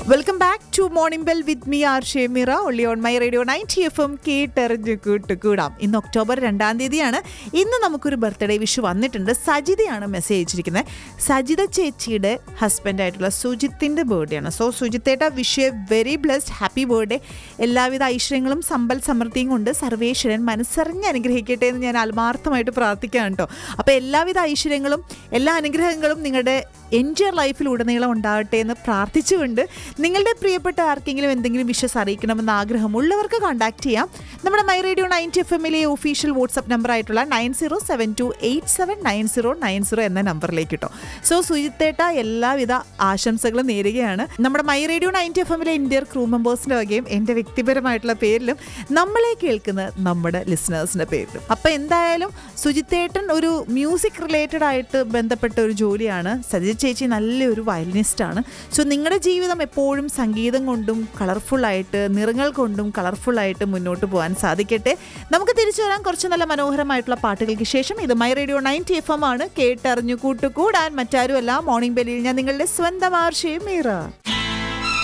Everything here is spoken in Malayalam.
welcome back to morning bell with me R Shemira ഒള്ളി on my radio ninety F M കേട്ടെറിഞ്ഞ് കൂട്ടുകൂടാം ഇന്ന് ഒക്ടോബർ രണ്ടാം തീയതിയാണ് ഇന്ന് നമുക്കൊരു ബർത്ത്ഡേ വിഷു വന്നിട്ടുണ്ട് സജിതയാണ് മെസ്സേജ് അയച്ചിരിക്കുന്നത് സജിത ചേച്ചിയുടെ ഹസ്ബൻഡായിട്ടുള്ള സുജിത്തിൻ്റെ ബർത്ത്ഡേ ആണ് സോ സുജിത്തേട്ട wish a very blessed happy birthday എല്ലാവിധ ഐശ്വര്യങ്ങളും സമ്പൽ സമൃദ്ധിയും കൊണ്ട് സർവേശ്വരൻ മനസ്സറിഞ്ഞ് അനുഗ്രഹിക്കട്ടെ എന്ന് ഞാൻ ആത്മാർത്ഥമായിട്ട് പ്രാർത്ഥിക്കാം കേട്ടോ അപ്പോൾ എല്ലാവിധ ഐശ്വര്യങ്ങളും എല്ലാ അനുഗ്രഹങ്ങളും നിങ്ങളുടെ എൻജിയർ ലൈഫിലുടനീളം ഉണ്ടാവട്ടെ എന്ന് പ്രാർത്ഥിച്ചുകൊണ്ട് നിങ്ങളുടെ പ്രിയപ്പെട്ട ആർക്കെങ്കിലും എന്തെങ്കിലും വിഷസ് അറിയിക്കണമെന്ന് ആഗ്രഹമുള്ളവർക്ക് കോൺടാക്ട് ചെയ്യാം നമ്മുടെ മൈ റേഡിയോ നയൻറ്റി എഫ് എമ്മിലെ ഒഫീഷ്യൽ വാട്സപ്പ് നമ്പർ ആയിട്ടുള്ള nine zero seven two eight seven nine zero nine zero എന്ന നമ്പറിലേക്ക് കിട്ടും സോ സുജിത്തേട്ട എല്ലാവിധ ആശംസകളും നേരുകയാണ് നമ്മുടെ മൈ റേഡിയോ നയൻറ്റി എഫ് എമ്മിലെ ഇന്ത്യർ ക്രൂ മെമ്പേഴ്സിൻ്റെ വകയും എൻ്റെ വ്യക്തിപരമായിട്ടുള്ള പേരിലും നമ്മളെ കേൾക്കുന്ന നമ്മുടെ ലിസണേഴ്സിൻ്റെ പേരിലും അപ്പം എന്തായാലും സുജിത്തേട്ടൻ ഒരു മ്യൂസിക് റിലേറ്റഡ് ആയിട്ട് ബന്ധപ്പെട്ട ഒരു ജോലിയാണ് സജിത ചേച്ചി നല്ലൊരു വയലിനിസ്റ്റാണ് സോ നിങ്ങളുടെ ജീവിതം എപ്പോഴും സംഗീതം കൊണ്ടും കളർഫുള്ളായിട്ട് നിറങ്ങൾ കൊണ്ടും കളർഫുള്ളായിട്ട് മുന്നോട്ട് പോകാൻ സാധിക്കട്ടെ നമുക്ക് തിരിച്ചു വരാൻ കുറച്ച് നല്ല മനോഹരമായിട്ടുള്ള പാട്ടുകൾക്ക് ശേഷം ഇത് my radio ninety F M ആണ് കേട്ടറിഞ്ഞു കൂട്ടുകൂടാൻ മറ്റാരുമല്ല മോർണിംഗ് ബെല്ലിൽ ഞാൻ നിങ്ങളുടെ സ്വന്തം ആർഷയും മീറ